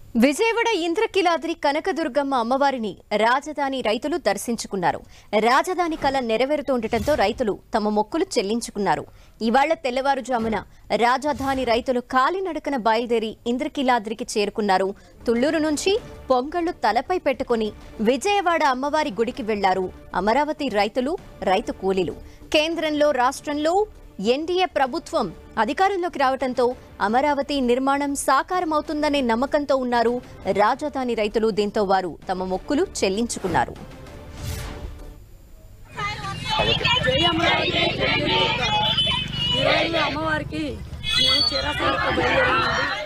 విజయవాడ ఇంద్రకీలాద్రి కనకదుర్గమ్మ అమ్మవారిని రాజధాని రైతులు దర్శించుకున్నారు రాజధాని కళ నెరవేరుతుండటంతో రైతులు తమ మొక్కులు చెల్లించుకున్నారు ఇవాళ్ల తెల్లవారుజామున రాజధాని రైతులు కాలినడకన బయలుదేరి ఇంద్రకీలాద్రికి చేరుకున్నారు తుళ్లూరు నుంచి పొంగళ్లు తలపై పెట్టుకుని విజయవాడ అమ్మవారి గుడికి వెళ్లారు అమరావతి రైతులు రైతు కూలీలు కేంద్రంలో రాష్ట్రంలో ఎన్డీఏ ప్రభుత్వం అధికారంలోకి రావడంతో అమరావతి నిర్మాణం సాకారమవుతుందనే నమ్మకంతో ఉన్నారు రాజధాని రైతులు దీంతో వారు తమ మొక్కులు చెల్లించుకున్నారు జై అమరావతి జై దుర్గా. ఈరోజు అమ్మవారికి మేము చిరకాలతో బయలుదేరామండి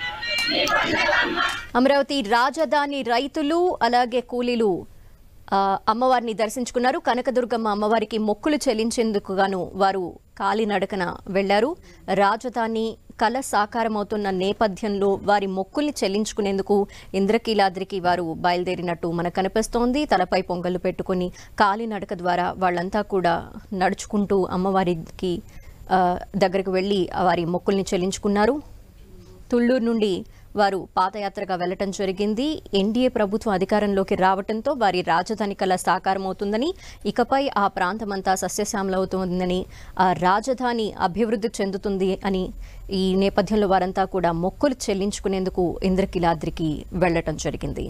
అమరావతి రాజధాని రైతులు అలాగే కూలీలు ఆ, అమ్మవారిని దర్శించుకున్నారు కనకదుర్గమ్మ అమ్మవారికి మొక్కులు చెల్లించేందుకు గాను వారు కాలినడకన వెళ్లారు రాజధాని కళ సాకారమవుతున్న నేపథ్యంలో వారి మొక్కుల్ని చెల్లించుకునేందుకు ఇంద్రకీలాద్రికి వారు బయలుదేరినట్టు మనకు కనిపిస్తోంది తలపై పొంగలు పెట్టుకుని కాలినడక ద్వారా వాళ్ళంతా కూడా నడుచుకుంటూ అమ్మవారికి ఆ, దగ్గరకు వెళ్ళి వారి మొక్కుల్ని చెల్లించుకున్నారు తుళ్లూరు నుండి వారు పాదయాత్రగా వెళ్లటం జరిగింది ఎన్డీఏ ప్రభుత్వం అధికారంలోకి రావడంతో వారి రాజధాని కళ సాకారమవుతుందని ఇకపై ఆ ప్రాంతమంతా సస్యశ్యామలవుతుందని ఆ రాజధాని అభివృద్ధి చెందుతుంది అని ఈ నేపథ్యంలో వారంతా కూడా మొక్కులు చెల్లించుకునేందుకు ఇంద్రకీలాద్రికి వెళ్లటం జరిగింది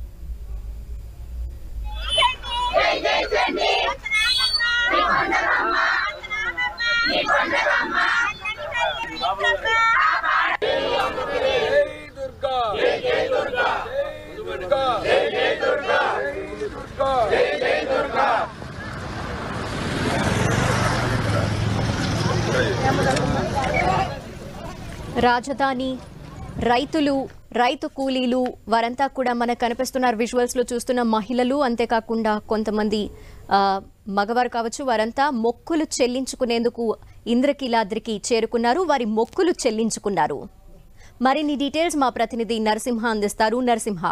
దుర్గా జై జై దుర్గా దుర్గా జై జై దుర్గా దుర్గా జై జై దుర్గా రాజధాని రైతులు రైతు కూలీలు వారంతా కూడా మనకు కనిపిస్తున్నారు విజువల్స్ లో చూస్తున్న మహిళలు అంతేకాకుండా కొంతమంది ఆ, మగవారు కావచ్చు వారంతా మొక్కులు చెల్లించుకునేందుకు ఇంద్రకీలాద్రికి చేరుకున్నారు వారి మొక్కులు చెల్లించుకున్నారు మరిన్ని డీటెయిల్స్ మా ప్రతినిధి నరసింహ అందిస్తారు నరసింహ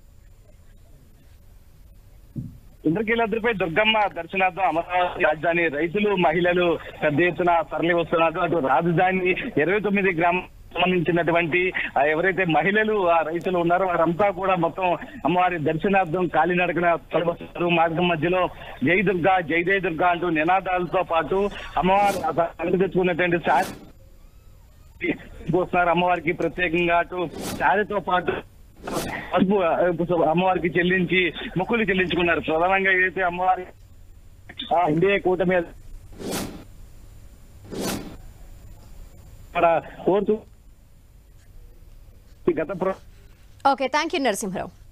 ఇంద్రకీలాద్రిపై దుర్గమ్మ దర్శనార్థం అమరావతి రాజధాని రైతులు మహిళలు పెద్ద ఎత్తున తరలి వస్తున్నారు అటు రాజధాని ఇరవై తొమ్మిది గ్రామం సంబంధించినటువంటి ఆ, ఎవరైతే మహిళలు ఆ రైతులు ఉన్నారో వారంతా కూడా మొత్తం అమ్మవారి దర్శనార్థం కాలినడకన తరలి వస్తున్నారు మార్గం మధ్యలో జై దుర్గా జై జై దుర్గా అంటూ నినాదాలతో పాటు అమ్మవారు తరలి తెచ్చుకున్నటువంటి శారీ వస్తున్నారు అమ్మవారికి ప్రత్యేకంగా అటు శారీతో పాటు పసుపు ఆ, అమ్మవారికి చెల్లించి మొక్కులు చెల్లించుకున్నారు ప్రధానంగా ఏదైతే అమ్మవారి ఆ, ఇండియా కూటమి ఇక్కడ కోరుతూ ఈ గత ప్ర ఓకే థ్యాంక్ యూ నరసింహరావు